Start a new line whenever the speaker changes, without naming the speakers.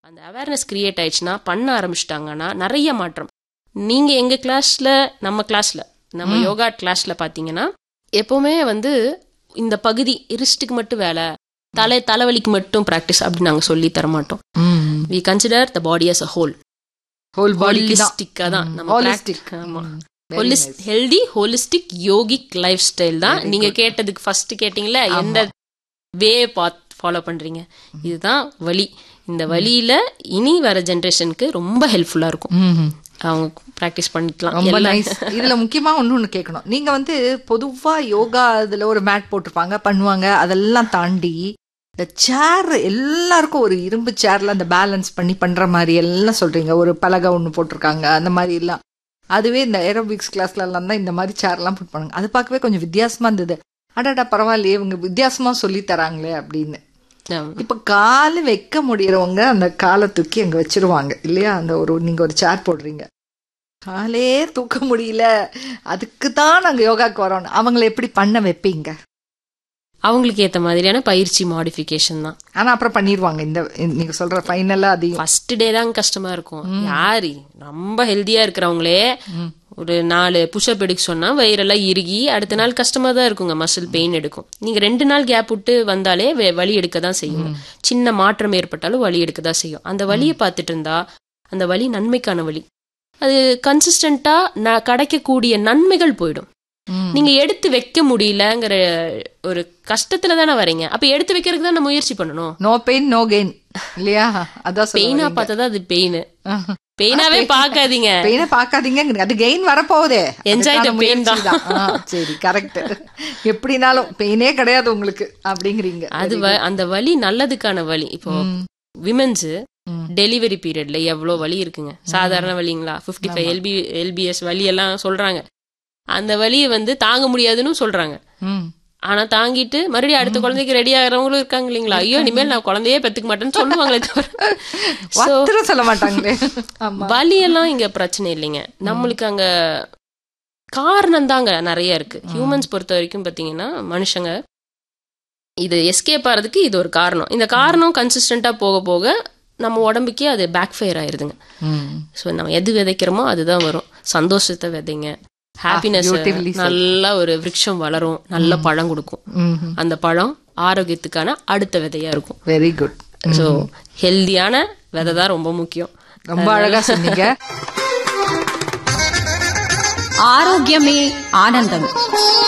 அந்த awareness create ஆயிடுச்சுன்னா பண்ண ஆரம்பிச்சிட்டாங்கன்னா நிறைய மாற்றம் நீங்க எங்க கிளாஸ்ல நம்ம கிளாஸ்ல நம்ம யோகா கிளாஸ்ல பாத்தீங்கன்னா எப்பவுமே வந்து இந்த பகுதி ரிஸ்ட்டுக்கு மட்டும் வேலை தலை தலைவலிக்கு மட்டும் ப்ராக்டிஸ் அப்படின்னு நாங்க சொல்லி தர மாட்டோம் we consider the body as a whole
whole பாடிக்கு தான்
ஹோலிஸ்டிக்கா தான் நம்ம
ஹோலிஸ்டிக்
prac- ஆமா healthy holistic yogic lifestyle தான் நீங்க கேட்டதுக்கு ஃபர்ஸ்ட் கேட்டீங்களா எந்த வே பாத் ஃபாலோ பண்றீங்க இதுதான் வழி இந்த வழியில இனி வர ஜெனரேஷனுக்கு ரொம்ப ஹெல்ப்ஃபுல்லா இருக்கும் அவங்க ப்ராக்டிஸ் பண்ணிக்கலாம்
ரொம்ப
எல்லாம்
நைஸ் இதுல முக்கியமா ஒண்ணு ஒண்ணு கேட்கணும் நீங்க வந்து பொதுவா யோகா இதுல ஒரு மேட் போட்டிருப்பாங்க பண்ணுவாங்க அதெல்லாம் தாண்டி இந்த சேர் எல்லாருக்கும் ஒரு இரும்பு சேர்ல அந்த பேலன்ஸ் பண்ணி பண்ற மாதிரி எல்லாம் சொல்றீங்க ஒரு பலகை ஒண்ணு போட்டிருக்காங்க அந்த மாதிரி எல்லாம் அதுவே இந்த ஏரோபிக்ஸ் கிளாஸ்ல எல்லாம் தான் இந்த மாதிரி சேர்லாம் போட்டு பண்ணுங்க அது பார்க்கவே கொஞ்சம் வித்தியாசமா இருந்தது அடடா பரவாயில்லையே இவங்க வித்தியாசமா சொல்லி தராங்களே அப்படின்னு
ஆமா.
இப்ப கால் வைக்க முடியறவங்க அந்த காலை தூக்கி அங்க வச்சிருவாங்க இல்லையா அந்த ஒரு நீங்க ஒரு சேர் போடுறீங்க காலே தூக்க முடியல அதுக்கு தான் நாங்க யோகாக்கு வரோம் அவங்கள எப்படி பண்ண வைப்பீங்க
அவங்களுக்கு ஏத்த மாதிரியான பயிற்சி மாடிஃபிகேஷன் தான்
ஆனா அப்புறம் பண்ணிடுவாங்க இந்த நீங்க சொல்ற ஃபைனலா அதையும்
ஃபர்ஸ்ட் டே தான் கஷ்டமா இருக்கும் யாரு ரொம்ப ஹெல்தியா இருக்கிறவங்களே ஒரு நாலு புஷ்அப் எடுக்க சொன்னா வயிறெல்லாம் இறுகி அடுத்த நாள் கஷ்டமா தான் இருக்குங்க மசில் பெயின் எடுக்கும் நீங்க ரெண்டு நாள் கேப் விட்டு வந்தாலே வே- வலி எடுக்க தான் செய்யும் சின்ன மாற்றம் ஏற்பட்டாலும் வலி எடுக்க தான் செய்யும் அந்த வலியை பார்த்துட்டு இருந்தா அந்த வலி நன்மைக்கான வலி அது கன்சிஸ்டண்டா நான் கிடைக்கக்கூடிய நன்மைகள் போயிடும்
ம்.
நீங்க எடுத்து வைக்க முடியலங்கிற ஒரு கஷ்டத்துல தானே வரீங்க அப்ப எடுத்து வைக்கிறதுக்கு தான் நம்ம முயற்சி பண்ணணும்
நோ பெயின் நோ கெயின் இல்லையா அதான்
பெயினா பார்த்தா அது பெயின் பெயினாவே பார்க்காதீங்க
பெயினை பார்க்காதீங்க அது கெயின் வரப்போகுதே
Enjoy the
அதுக்கான
pain
முயற்சி தான். ஆ, சரி கரெக்ட் எப்படினாலும் பெயினே கிடையாது உங்களுக்கு அப்படிங்கிறீங்க
அது வ- அந்த வலி நல்லதுக்கான வலி இப்போ விமென்ஸ்
ம்.
டெலிவரி பீரியட்ல எவ்வளவு வலி இருக்குங்க சாதாரண வலிங்களா 55 ஃபைவ் எல்பி எல்பிஎஸ் வலி எல்லாம் சொல்றாங்க அந்த வலியை வந்து தாங்க முடியாதுன்னு சொல்றாங்க
ம்.
ஆனா தாங்கிட்டு மறுபடியும் அடுத்த குழந்தைக்கு ரெடி ஆகிறவங்களும் இருக்காங்க இல்லைங்களா ஐயோ இனிமேல் நான் குழந்தையே பெத்துக்க மாட்டேன்னு சொல்லுவாங்களே தவிர So,
ஒருத்தரும் சொல்ல மாட்டாங்களே ஆமா
வலியெல்லாம் இங்க பிரச்சனை இல்லைங்க நம்மளுக்கு அங்க காரணம் தாங்க நிறைய இருக்கு ஹியூமன்ஸ் பொறுத்த வரைக்கும் பாத்தீங்கன்னா மனுஷங்க இது எஸ்கேப் ஆறதுக்கு இது ஒரு காரணம் இந்த காரணம் கன்சிஸ்டண்டா போக போக நம்ம உடம்புக்கே அது பேக் ஃபயர் ஆயிருதுங்க
ம்.
ஸோ நம்ம எது விதைக்கிறோமோ அதுதான் வரும் சந்தோஷத்தை விதைங்க ஹாப்பினஸ்
beautifully said.
நல்ல ஒரு விருட்சம் வளரும் நல்ல பழம் கொடுக்கும்
ம்
அந்த பழம் ஆரோக்கியத்துக்கான அடுத்த விதையா இருக்கும்
வெரி குட்
ஸோ ஹெல்தியான விதை தான் ரொம்ப முக்கியம்
ரொம்ப அழகா சொன்னீங்க
ஆரோக்கியமே ஆனந்தம்